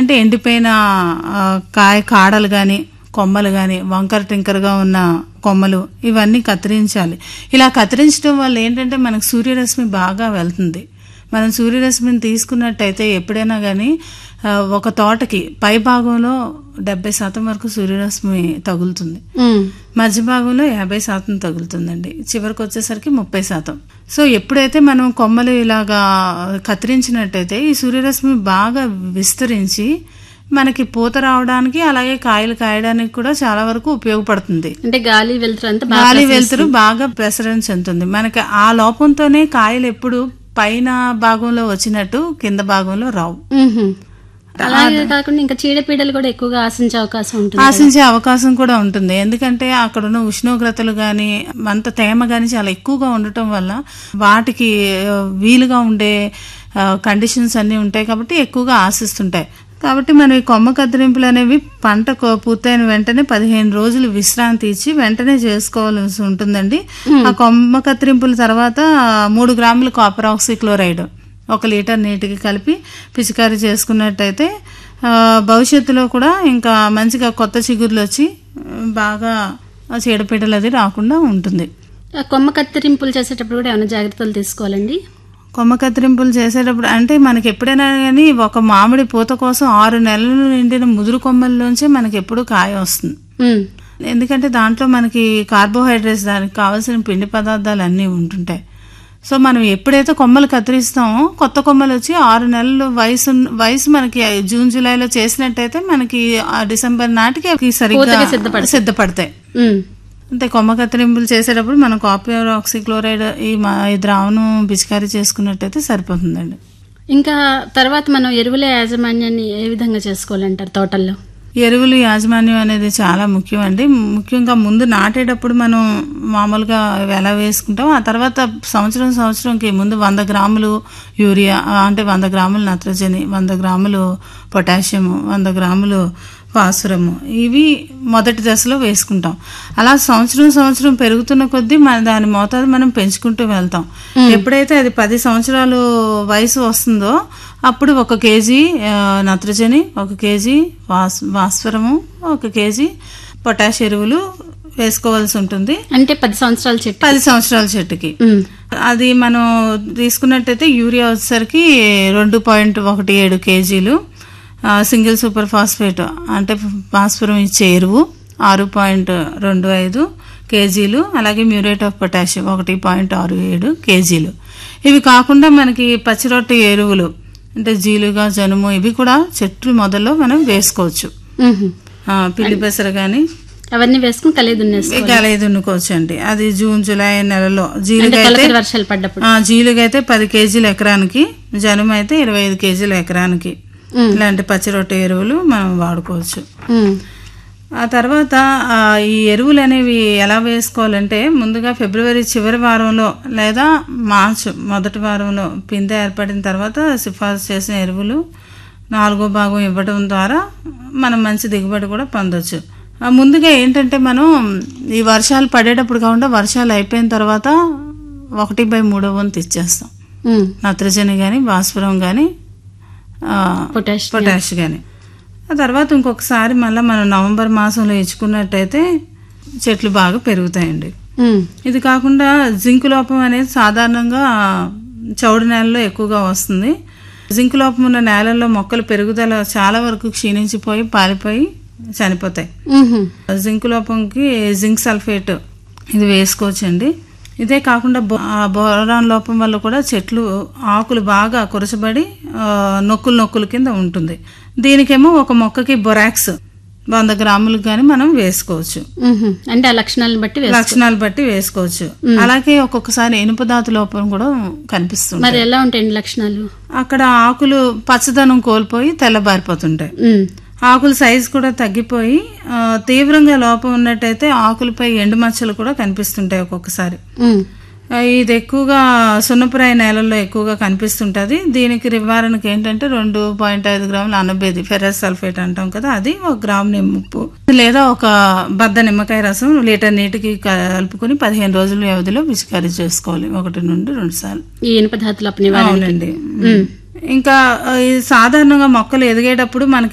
ఏంటంటే ఎండిపోయిన ఆ, కాయ కాడలు కానీ కొమ్మలు కానీ వంకర టింకరగా ఉన్న కొమ్మలు ఇవన్నీ కత్తిరించాలి ఇలా కత్తిరించడం వల్ల ఏంటంటే మనకు సూర్యరశ్మి బాగా వెళ్తుంది మనం సూర్యరశ్మిని తీసుకున్నట్టయితే ఎప్పుడైనా కానీ ఒక తోటకి పై భాగంలో డెబ్బై శాతం వరకు సూర్యరశ్మి తగులుతుంది ఉమ్. మధ్య భాగంలో యాభై శాతం తగులుతుందండి చివరికి వచ్చేసరికి ముప్పై శాతం సో ఎప్పుడైతే మనం కొమ్మలు ఇలాగా కత్తిరించినట్టయితే ఈ సూర్యరశ్మి బాగా విస్తరించి మనకి పూత రావడానికి అలాగే కాయలు కాయడానికి కూడా చాలా వరకు ఉపయోగపడుతుంది అంటే గాలి వెళ్తురు అంతా బాగా గాలి వెలుతురు బాగా ప్రసరణ చెందుతుంది మనకి ఆ లోపంతోనే కాయలు ఎప్పుడు పైన భాగంలో వచ్చినట్టు కింద భాగంలో రావు ఉహుం. అలాగే కాకుండా ఇంకా చీడపీడలు కూడా ఎక్కువగా ఆశించే అవకాశం ఉంటుంది ఆశించే అవకాశం కూడా ఉంటుంది ఎందుకంటే అక్కడ ఉన్న ఉష్ణోగ్రతలు గాని అంత తేమ గాని చాలా ఎక్కువగా ఉండటం వల్ల వాటికి ఆ, వీలుగా ఉండే కండిషన్స్ అన్ని ఉంటాయి కాబట్టి ఎక్కువగా ఆశిస్తుంటాయి కాబట్టి మనం ఈ కొమ్మ కత్తిరింపులు అనేవి పంట కో- పూర్తయిన వెంటనే పదిహేను రోజులు విశ్రాంతి ఇచ్చి వెంటనే చేసుకోవాల్సి ఉంటుందండి ఆ కొమ్మ కత్తిరింపుల తర్వాత మూడు గ్రాముల కాపర్ ఆక్సిక్లోరైడ్ ఒక లీటర్ నీటికి కలిపి పిచికారీ చేసుకున్నట్టయితే ఆ, భవిష్యత్తులో కూడా ఇంకా మంచిగా కొత్త చిగుర్లు వచ్చి ఆ, బాగా ఆ చీడపీడలు అది రాకుండా ఉంటుంది ఆ కొమ్మ కత్తిరింపులు చేసేటప్పుడు కూడా ఏమైనా జాగ్రత్తలు తీసుకోవాలండి కొమ్మ కత్తిరింపులు చేసేటప్పుడు అంటే మనకి ఎప్పుడైనా కానీ ఒక మామిడి పూత కోసం ఆరు నెలలు నిండిన ముదురు కొమ్మల్లోంచే మనకి ఎప్పుడు కాయ వస్తుంది ఉమ్. ఎందుకంటే దాంట్లో మనకి కార్బోహైడ్రేట్స్ దానికి కావాల్సిన పిండి పదార్థాలు అన్నీ ఉంటుంటాయి సో మనం ఎప్పుడైతే కొమ్మలు కత్తిరిస్తామో కొత్త కొమ్మలు వచ్చి ఆరు నెలలు వయసు వయసు మనకి జూన్ జూలైలో చేసినట్టయితే మనకి ఆ డిసెంబర్ నాటికి అవి సరిగ్గా సిద్ధపడతాయి ఉమ్. అంటే కొమ్మ కత్తిరింపులు చేసేటప్పుడు మనం కాపర్ ఆక్సిక్లోరైడ్ ఈ మా- ఈ ద్రావణం పిచికారీ చేసుకున్నట్టయితే సరిపోతుందండి ఇంకా తర్వాత మనం ఎరువుల యాజమాన్యాన్ని ఏ విధంగా చేసుకోవాలంటారు తోటల్లో ఎరువులు యాజమాన్యం అనేది చాలా ముఖ్యం అండి ముఖ్యంగా ముందు నాటేటప్పుడు మనం మామూలుగా ఎలా వేసుకుంటాం ఆ తర్వాత సంవత్సరం సంవత్సరంకి ముందు వంద గ్రాములు యూరియా ఆ, అంటే వంద గ్రాములు నత్రజని వంద గ్రాములు పొటాషియం వంద గ్రాములు ఫాస్ఫరము ఇవి మొదటి దశలో వేసుకుంటాం అలా సంవత్సరం సంవత్సరం పెరుగుతున్న కొద్దీ మన దాని మోతాదు మనం పెంచుకుంటూ వెళ్తాం ఎప్పుడైతే అది పది సంవత్సరాలు వయసు వస్తుందో అప్పుడు ఒక కేజీ ఆ, నత్రజని ఒక కేజీ వాస్ భాస్వరము ఒక కేజీ పొటాష్ ఎరువులు వేసుకోవాల్సి ఉంటుంది అంటే పది సంవత్సరాల చెట్టు పది సంవత్సరాల చెట్టుకి ఉమ్. అది మనం తీసుకున్నట్టయితే యూరియా వచ్చేసరికి రెండు పాయింట్ ఒకటి ఏడు కేజీలు ఆ, సింగిల్ సూపర్ ఫాస్ఫేట్ అంటే ఫాస్ఫరం ఇచ్చే ఎరువు ఆరు పాయింట్ రెండు ఐదు కేజీలు అలాగే మ్యూరేట్ ఆఫ్ పొటాషియం ఒకటి పాయింట్ ఆరు ఏడు కేజీలు ఇవి కాకుండా మనకి పచ్చిరొట్టె ఎరువులు అంటే జీలుగా జనుము ఇవి కూడా చెట్టు మొదల్లో మనం వేసుకోవచ్చు ఉహుం. ఆ, పిల్లి పెసర కానీ అవన్నీ వేసుకుని కలిగి దున్నేసుకోవాలి గలై దున్నుకోవచ్చు అండి అది జూన్ జూలై నెలలో అంటే జీలుగా అయితే తొలకరి వర్షాలు పడ్డప్పుడు ఆ, జీలుగా అయితే పది కేజీలు ఎకరానికి జనుము అయితే ఇరవై ఐదు కేజీలు ఎకరానికి ఉమ్. ఇలాంటి పచ్చి రొట్టె ఎరువులు మనం వాడుకోవచ్చు ఉమ్. ఆ తర్వాత ఆ, ఈ ఎరువులు అనేవి ఎలా వేసుకోవాలంటే ముందుగా ఫిబ్రవరి చివరి వారంలో లేదా మార్చ్ మొదటి వారంలో పిందె ఏర్పడిన తర్వాత సిఫార్సు చేసిన ఎరువులు నాలుగో భాగం ఇవ్వడం ద్వారా మనం మంచి దిగుబడి కూడా పొందొచ్చు ఆ, ముందుగా ఏంటంటే మనం ఈ వర్షాలు పడేటప్పుడు కాకుండా వర్షాలు అయిపోయిన తర్వాత ఒకటి బై మూడో వంతు ఇచ్చేస్తాం ఉమ్. నత్రజని కానీ భాస్వరం కానీ పొటాష్ పొటాష్ కానీ ఆ తర్వాత ఇంకొకసారి మళ్ళీ మనం నవంబర్ మాసంలో ఇచ్చుకున్నట్టయితే చెట్లు బాగా పెరుగుతాయండి ఉమ్. ఇది కాకుండా జింక్ లోపం అనేది సాధారణంగా చౌడు నేలలో ఎక్కువగా వస్తుంది జింక్ లోపం ఉన్న నేలల్లో మొక్కల పెరుగుదల చాలా వరకు క్షీణించిపోయి పాలిపోయి చనిపోతాయి ఉహుం. జింక్ లోపంకి జింక్ సల్ఫేట్ ఇది వేసుకోవచ్చండి ఇదే కాకుండా బో- ఆ బోరాన్ లోపం వల్ల కూడా చెట్లు ఆకులు బాగా కురచబడి ఆ, నొక్కులు నొక్కులు కింద ఉంటుంది దీనికేమో ఒక మొక్కకి బొరాక్స్ వంద గ్రాములకు కానీ మనం వేసుకోవచ్చు ఉహుం. అంటే ఆ లక్షణాలను బట్టి వేసుకో లక్షణాలు బట్టి వేసుకోవచ్చు అలాగే ఒక్కొక్కసారి ఇనుపదాతు లోపం కూడా కనిపిస్తుంది మరి ఎలా ఉంటాయండి లక్షణాలు అక్కడ ఆకులు పచ్చదనం కోల్పోయి తెల్లబారిపోతుంటాయి ఉమ్. ఆకుల సైజు కూడా తగ్గిపోయి ఆ, తీవ్రంగా లోపం ఉన్నట్టయితే ఆకులపై ఎండు మచ్చలు కూడా కనిపిస్తుంటాయి ఒక్కొక్కసారి ఉమ్. ఆ, ఇది ఎక్కువగా సున్నపురాయి నేలల్లో ఎక్కువగా కనిపిస్తుంటది దీనికి నివారణకు ఏంటంటే రెండు పాయింట్ ఐదు గ్రాములు అనబేది ఫెరస్ సల్ఫేట్ అంటాం కదా అది ఒక గ్రాము నిమ్మప్పు లేదా ఒక బద్ద నిమ్మకాయ రసం లీటర్ నీటికి కలుపుకొని పదిహేను రోజుల వ్యవధిలో పిచికారీ చేసుకోవాలి ఒకటి నుండి రెండు సార్లు ఈ ఇనుప ధాతుల నివారణ అవునండి ఇంకా ఆ, ఈ సాధారణంగా మొక్కలు ఎదిగేటప్పుడు మనకి